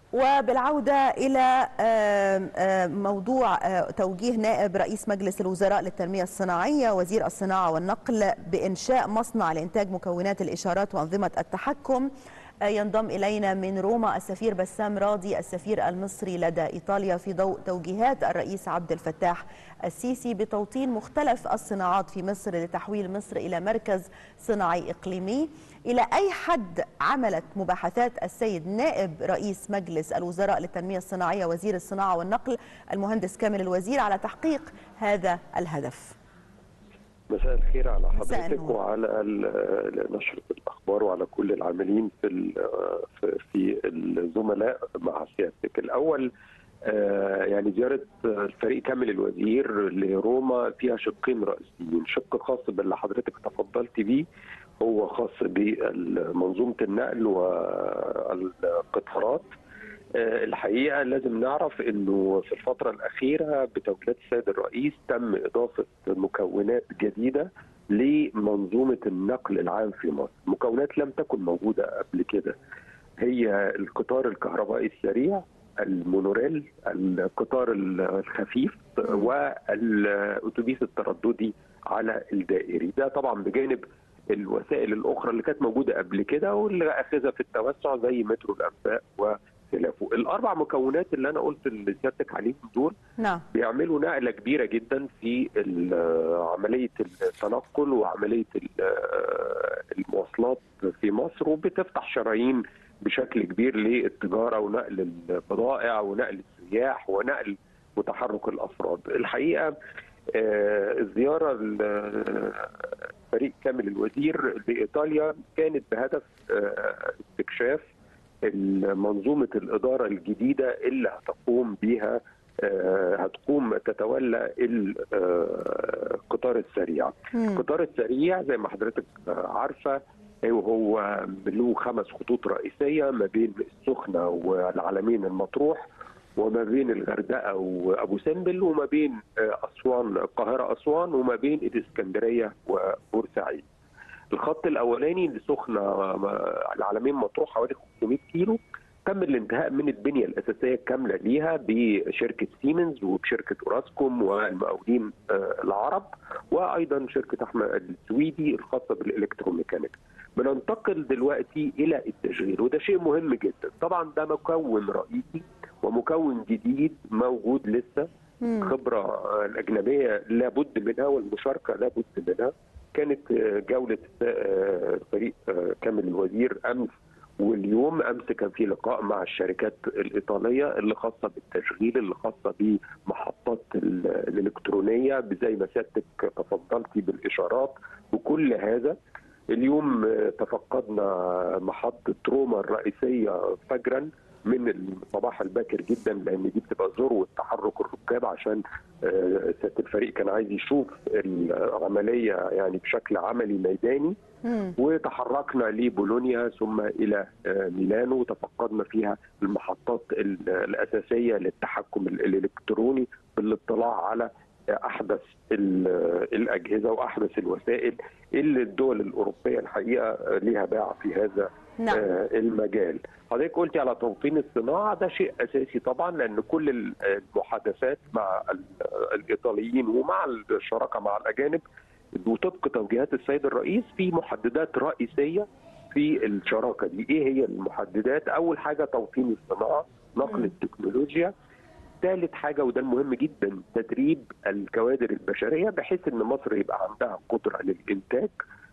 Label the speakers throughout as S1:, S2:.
S1: وبالعودة إلى موضوع توجيه نائب رئيس مجلس الوزراء للتنمية الصناعية وزير الصناعة والنقل بإنشاء مصنع لإنتاج مكونات الإشارات وأنظمة التحكم ينضم إلينا من روما السفير بسام راضي السفير المصري لدى إيطاليا في ضوء توجيهات الرئيس عبد الفتاح السيسي بتوطين مختلف الصناعات في مصر لتحويل مصر إلى مركز صناعي إقليمي إلى أي حد عملت مباحثات السيد نائب رئيس مجلس الوزراء للتنمية الصناعية وزير الصناعة والنقل المهندس كامل الوزير على تحقيق هذا الهدف
S2: مساء الخير على حضرتك وعلى نشرة الأخبار وعلى كل العاملين في في الزملاء مع سيادتك الأول يعني زيارة الفريق كامل الوزير لروما فيها شقين رئيسيين شق خاص باللي حضرتك تفضلت بيه هو خاص بمنظومة النقل والقطارات الحقيقه لازم نعرف انه في الفتره الاخيره بتوجيهات السيد الرئيس تم اضافه مكونات جديده لمنظومه النقل العام في مصر، مكونات لم تكن موجوده قبل كده. هي القطار الكهربائي السريع، المونوريل، القطار الخفيف والاتوبيس الترددي على الدائري، ده طبعا بجانب الوسائل الاخرى اللي كانت موجوده قبل كده واللي اخذها في التوسع زي مترو الانفاق و خلافه الاربع مكونات اللي انا قلت اللي سيادتك عليهم دول
S1: نعم
S2: بيعملوا نقله كبيره جدا في عمليه التنقل وعمليه المواصلات في مصر وبتفتح شرايين بشكل كبير للتجاره ونقل البضائع ونقل السياح ونقل وتحرك الافراد الحقيقه الزياره فريق كامل الوزير لايطاليا كانت بهدف استكشاف منظومة الإدارة الجديدة اللي هتقوم بها هتقوم تتولى القطار السريع القطار السريع زي ما حضرتك عارفة هو له خمس خطوط رئيسية ما بين السخنة والعلمين المطروح وما بين الغردقة وأبو سمبل وما بين أسوان القاهرة أسوان وما بين الإسكندرية وبورسعيد الخط الاولاني لسخنه العالمين مطروح حوالي 500 كيلو تم الانتهاء من البنيه الاساسيه الكامله ليها بشركه سيمنز وبشركه اوراسكوم والمقاولين العرب وايضا شركه احمد السويدي الخاصه بالالكتروميكانيك. بننتقل دلوقتي الى التشغيل وده شيء مهم جدا، طبعا ده مكون رئيسي ومكون جديد موجود لسه خبره الاجنبيه لابد منها والمشاركه لابد منها. كانت جولة فريق كامل الوزير أمس واليوم أمس كان في لقاء مع الشركات الإيطالية اللي خاصة بالتشغيل اللي خاصة بمحطات الإلكترونية زي ما سيادتك تفضلتي بالإشارات وكل هذا اليوم تفقدنا محطة روما الرئيسية فجرا من الصباح الباكر جدا لان دي بتبقى ذروه تحرك الركاب عشان سياده الفريق كان عايز يشوف العمليه يعني بشكل عملي ميداني
S1: مم.
S2: وتحركنا لبولونيا ثم الى ميلانو وتفقدنا فيها المحطات الاساسيه للتحكم الالكتروني بالاطلاع على احدث الاجهزه واحدث الوسائل اللي الدول الاوروبيه الحقيقه ليها باع في هذا
S1: نعم.
S2: المجال. حضرتك قلتي على توطين الصناعه ده شيء اساسي طبعا لان كل المحادثات مع الايطاليين ومع الشراكه مع الاجانب وطبق توجيهات السيد الرئيس في محددات رئيسيه في الشراكه دي، ايه هي المحددات؟ اول حاجه توطين الصناعه، نقل التكنولوجيا، ثالث حاجه وده المهم جدا تدريب الكوادر البشريه بحيث ان مصر يبقى عندها قدره للانتاج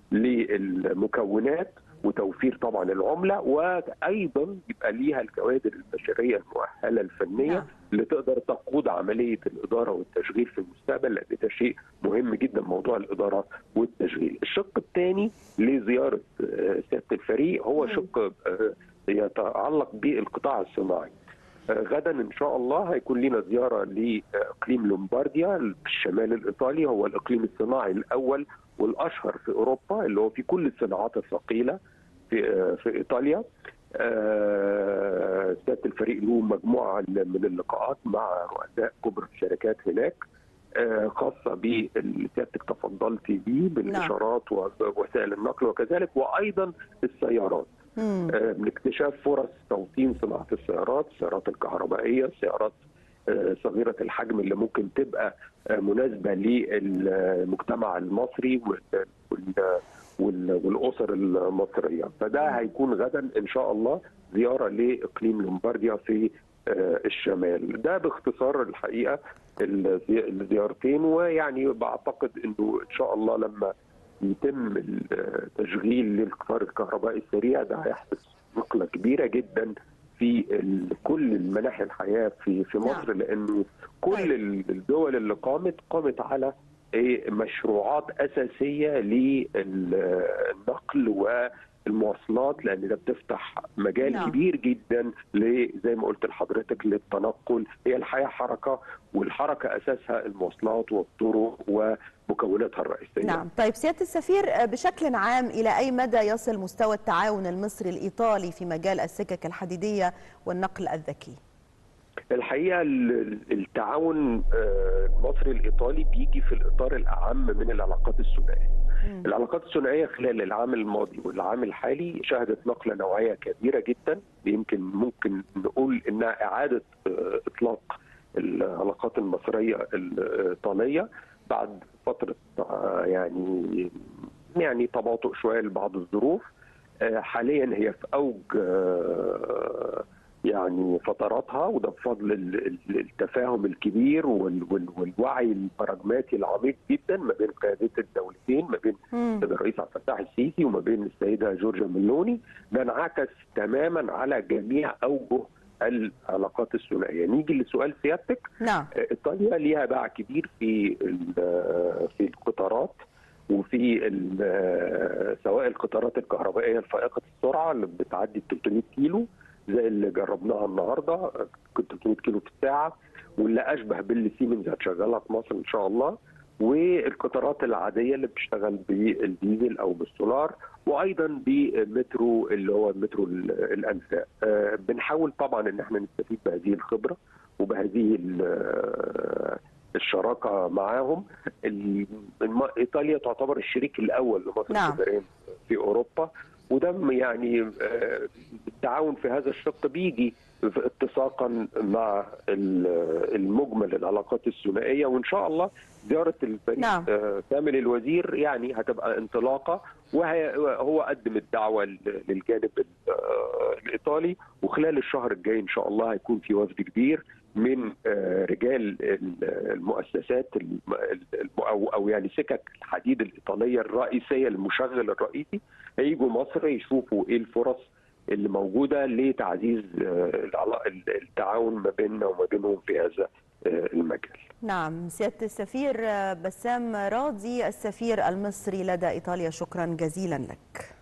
S2: للمكونات وتوفير طبعا العمله وايضا يبقى ليها الكوادر البشريه المؤهله الفنيه
S1: نعم.
S2: اللي تقدر تقود عمليه الاداره والتشغيل في المستقبل لان ده شيء مهم جدا موضوع الاداره والتشغيل. الشق الثاني لزياره سياده الفريق هو شق يتعلق بالقطاع الصناعي. غدا ان شاء الله هيكون لنا زياره لاقليم لومبارديا في الشمال الايطالي هو الاقليم الصناعي الاول والاشهر في اوروبا اللي هو في كل الصناعات الثقيله في في ايطاليا سياده الفريق له مجموعه من اللقاءات مع رؤساء كبرى الشركات هناك خاصه باللي سيادتك تفضلتي بيه بالاشارات ووسائل النقل وكذلك وايضا السيارات آه، من اكتشاف فرص توطين صناعه السيارات السيارات الكهربائيه السيارات آه، صغيره الحجم اللي ممكن تبقى آه، مناسبه للمجتمع المصري وال- وال- وال- والاسر المصريه فده هيكون غدا ان شاء الله زياره لاقليم لومبارديا في آه، الشمال ده باختصار الحقيقه الزي- الزيارتين ويعني بعتقد انه ان شاء الله لما يتم التشغيل للقطار الكهربائي السريع ده هيحدث نقله كبيره جدا في ال- كل المناحي الحياه في في مصر لانه كل
S1: طيب.
S2: ال- الدول اللي قامت قامت على إيه، مشروعات اساسيه للنقل والمواصلات لان ده بتفتح مجال
S1: نعم.
S2: كبير جدا ل- زي ما قلت لحضرتك للتنقل هي الحياه حركه والحركه اساسها المواصلات والطرق ومكوناتها الرئيسيه
S1: نعم طيب سيادة السفير آه، بشكل عام إلى أي مدى يصل مستوى التعاون المصري الإيطالي في مجال السكك الحديدية والنقل الذكي
S2: الحقيقه ال- التعاون آه، المصري الايطالي بيجي في الاطار الاعم من العلاقات الثنائيه. العلاقات الثنائيه خلال العام الماضي والعام الحالي شهدت نقله نوعيه كبيره جدا يمكن ممكن نقول انها اعاده آه، اطلاق العلاقات المصريه الايطاليه بعد فتره آه، يعني يعني تباطؤ شويه لبعض الظروف آه، حاليا هي في اوج آه، يعني فتراتها وده بفضل ال- ال- التفاهم الكبير وال- وال- والوعي البراجماتي العميق جدا ما بين قيادات الدولتين ما بين
S1: مم.
S2: السيد الرئيس عبد الفتاح السيسي وما بين السيده جورجيا ميلوني ده انعكس تماما على جميع اوجه العلاقات الثنائيه نيجي لسؤال سيادتك
S1: نعم
S2: ايطاليا ليها باع كبير في ال- في القطارات وفي ال- سواء القطارات الكهربائيه الفائقه السرعه اللي بتعدي 300 كيلو زي اللي جربناها النهارده كنت 300 كيلو في الساعه واللي اشبه باللي سيمنز هتشغلها في مصر ان شاء الله والقطارات العاديه اللي بتشتغل بالديزل او بالسولار وايضا بمترو اللي هو المترو ال- الانفاق آه، بنحاول طبعا ان احنا نستفيد بهذه الخبره وبهذه ال- الشراكه معاهم ال- الم- ايطاليا تعتبر الشريك الاول لمصر
S1: نعم.
S2: تجاريا في اوروبا وده يعني آه، التعاون في هذا الشق بيجي في اتساقا مع ال- المجمل العلاقات الثنائيه وان شاء الله زياره الفريق
S1: نعم.
S2: آه، كامل الوزير يعني هتبقى انطلاقه وهو قدم الدعوه ل- للجانب ال- آه، الايطالي وخلال الشهر الجاي ان شاء الله هيكون في وفد كبير من آه، رجال ال- المؤسسات الم- الم- او او يعني سكك الحديد الايطاليه الرئيسيه المشغل الرئيسي هيجوا مصر يشوفوا ايه الفرص اللي موجوده لتعزيز آه، العلا- التعاون ما بيننا وما بينهم في هذا آه، المجال.
S1: نعم سيادة السفير آه، بسام راضي السفير المصري لدى إيطاليا شكرا جزيلا لك